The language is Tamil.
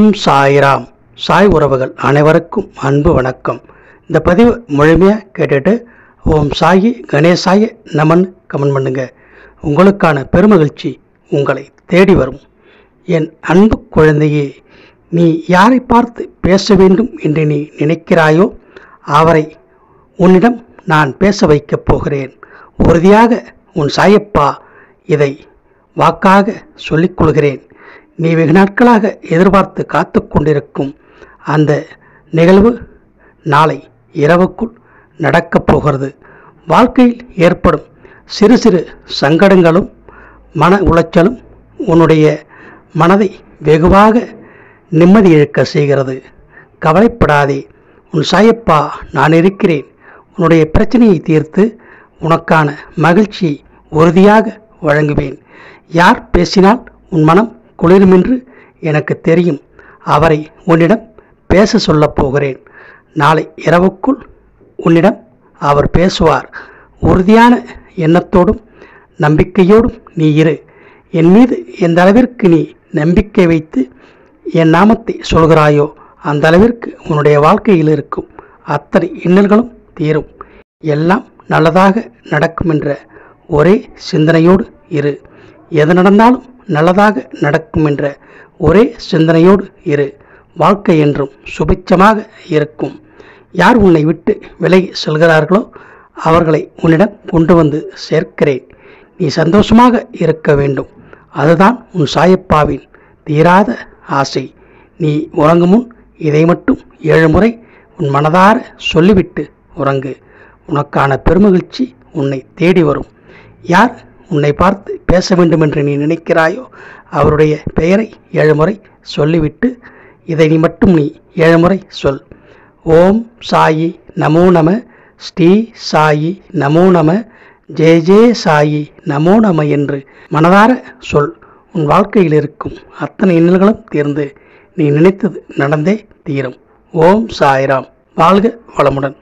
ஓம் சாய்ராம் சாய் உறவுகள் அனைவருக்கும் அன்பு வணக்கம் இந்த பதிவு முழுமையாக கேட்டுட்டு ஓம் சாயி கணேசாய நமன் கமெண்ட் பண்ணுங்க உங்களுக்கான பெருமகிழ்ச்சி உங்களை தேடி வரும் என் அன்பு குழந்தையே நீ யாரை பார்த்து பேச வேண்டும் என்று நீ நினைக்கிறாயோ அவரை உன்னிடம் நான் பேச வைக்கப் போகிறேன் உறுதியாக உன் சாயப்பா இதை வாக்காக சொல்லிக் கொள்கிறேன் நீ வெகு நாட்களாக எதிர்பார்த்து காத்து கொண்டிருக்கும் அந்த நிகழ்வு நாளை இரவுக்குள் நடக்கப் போகிறது வாழ்க்கையில் ஏற்படும் சிறு சிறு சங்கடங்களும் மன உளைச்சலும் உன்னுடைய மனதை வெகுவாக நிம்மதி இழக்க செய்கிறது கவலைப்படாதே உன் சாயப்பா நான் இருக்கிறேன் உன்னுடைய பிரச்சனையை தீர்த்து உனக்கான மகிழ்ச்சியை உறுதியாக வழங்குவேன் யார் பேசினால் உன் மனம் குளிருமென்று எனக்கு தெரியும் அவரை உன்னிடம் பேச சொல்லப் போகிறேன் நாளை இரவுக்குள் உன்னிடம் அவர் பேசுவார் உறுதியான எண்ணத்தோடும் நம்பிக்கையோடும் நீ இரு என் மீது எந்த அளவிற்கு நீ நம்பிக்கை வைத்து என் நாமத்தை சொல்கிறாயோ அந்த அளவிற்கு உன்னுடைய வாழ்க்கையில் இருக்கும் அத்தனை இன்னல்களும் தீரும் எல்லாம் நல்லதாக நடக்கும் என்ற ஒரே சிந்தனையோடு இரு எது நடந்தாலும் நல்லதாக நடக்கும் என்ற ஒரே சிந்தனையோடு இரு வாழ்க்கை என்றும் சுபிச்சமாக இருக்கும் யார் உன்னை விட்டு விலகி செல்கிறார்களோ அவர்களை உன்னிடம் கொண்டு வந்து சேர்க்கிறேன் நீ சந்தோஷமாக இருக்க வேண்டும் அதுதான் உன் சாயப்பாவின் தீராத ஆசை நீ உறங்கும் முன் இதை மட்டும் ஏழு முறை உன் மனதார சொல்லிவிட்டு உறங்கு உனக்கான பெருமகிழ்ச்சி உன்னை தேடி வரும் யார் உன்னை பார்த்து பேச வேண்டும் என்று நீ நினைக்கிறாயோ அவருடைய பெயரை ஏழு முறை சொல்லிவிட்டு இதை நீ மட்டும் நீ ஏழு முறை சொல் ஓம் சாயி நமோ நம ஸ்ரீ சாயி நமோ நம ஜெய ஜெய சாயி நமோ நம என்று மனதார சொல் உன் வாழ்க்கையில் இருக்கும் அத்தனை இன்னல்களும் தீர்ந்து நீ நினைத்தது நடந்தே தீரும் ஓம் சாய்ராம் வாழ்க வளமுடன்